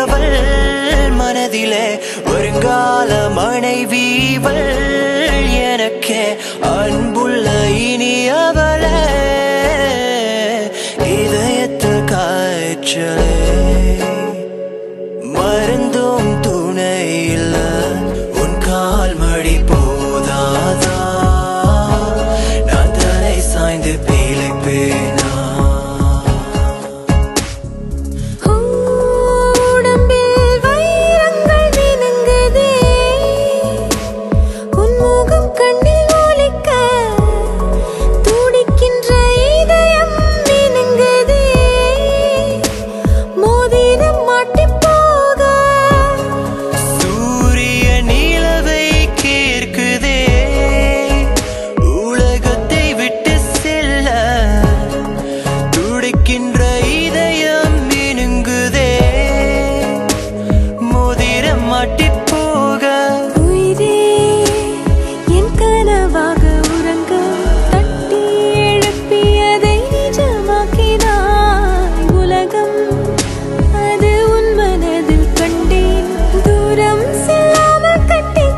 அவள் மனதிலே வருங்கால மனைவிவள் எனக்கே அன்புள்ள இனி அவளே இதயத்தில் காய்ச்சலே மருந்தும் துணை இல்ல உன் கால் மடி போதாதா நான் தலை சாய்ந்து பிழைப்பேனா உடம்பில் வைரங்கள் மினுங்குதே உன் முகம் கண்ணில் ஒலிக்க துடிக்கின்ற இதயம் மினுங்குதே மோதிரம் மாட்டிப் போக சூரிய நிலவை கேட்குதே உலகத்தை விட்டு செல்ல துடிக்கின்ற இதயம் மினுங்குதே மோதிரம் மாட்டிப் போக உயிரே என் கனவாக உறங்க தட்டி எழுப்பியதை நிஜமாக்கினாய் உலகம் அது உன் மனதில் கண்டேன் தூரம் செல்லாமல் கட்டிக்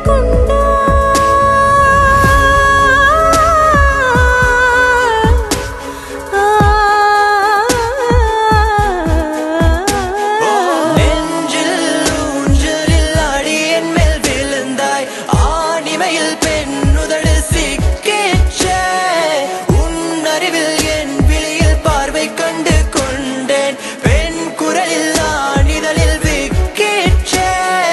கொண்டாய் நெஞ்சில் ஊஞ்சலில் ஆடி என் மேல் விழுந்தாய் ஆணிமையில் பெண்ணுதடு சிக்கிச்சே உன் அறிவில் என் விழியில் பார்வை கண்டு கொண்டேன் பெண் குரலில் ஆணிதழில் விக்கிச்சே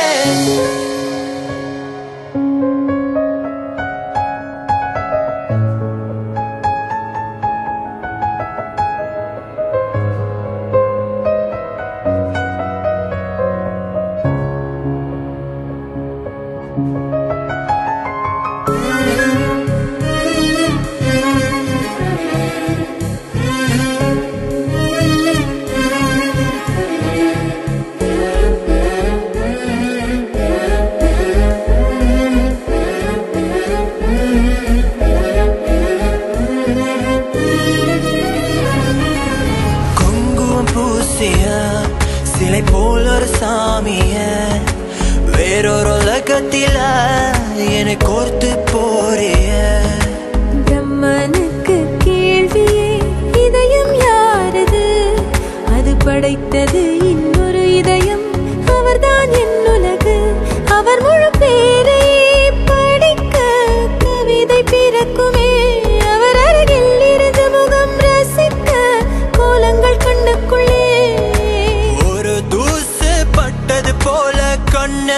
குங்குமம் பூசிய சிலை போல் ஒரு சாமிய வேறொரு உலகத்தில என்னை கோர்த்து போறிய பிரம்மனுக்கு கேள்வியே இதயம் யாரது அது படைத்தது இன்னொரு இதயம் அவர்தான் என் உலகு அவர் முழு பேரையே படிக்க கவிதை பிறக்குமே அவர் அருகில் இருந்து முகம் ரசிக்க கோலங்கள் கண்ணுக்குள்ளே ஒரு தூசு பட்டது போல கண்ணே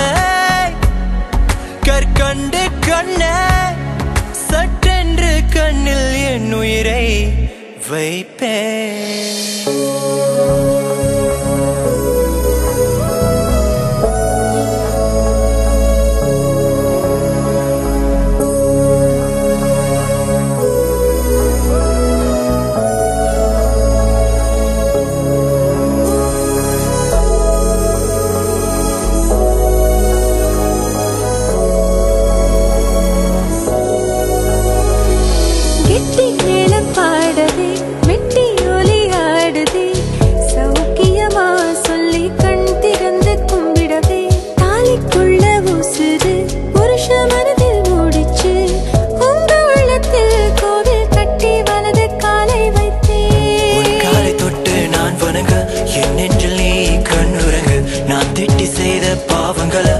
கற்கண்டு கண்ணே சட்டென்று கண்ணில் என் உயிரை வைப்பேன் கெட்டி மேளம் பாடவே மெட்டி ஒலி ஆடுதே சௌக்கியமா சொல்லி கண் திறந்து கும்பிடவே தாலிக்குள்ள உசுறு புருஷ மனதில் மூடிச்சு உங்க உள்ளத்தில் கோவில் கட்டி வலது காலை உன் வைத்தேன் காலை தொட்டு நான் வணங்க என் நெஞ்சில் நீ கண்ணுறங்கு நான் திட்டி செய்த பாவங்களை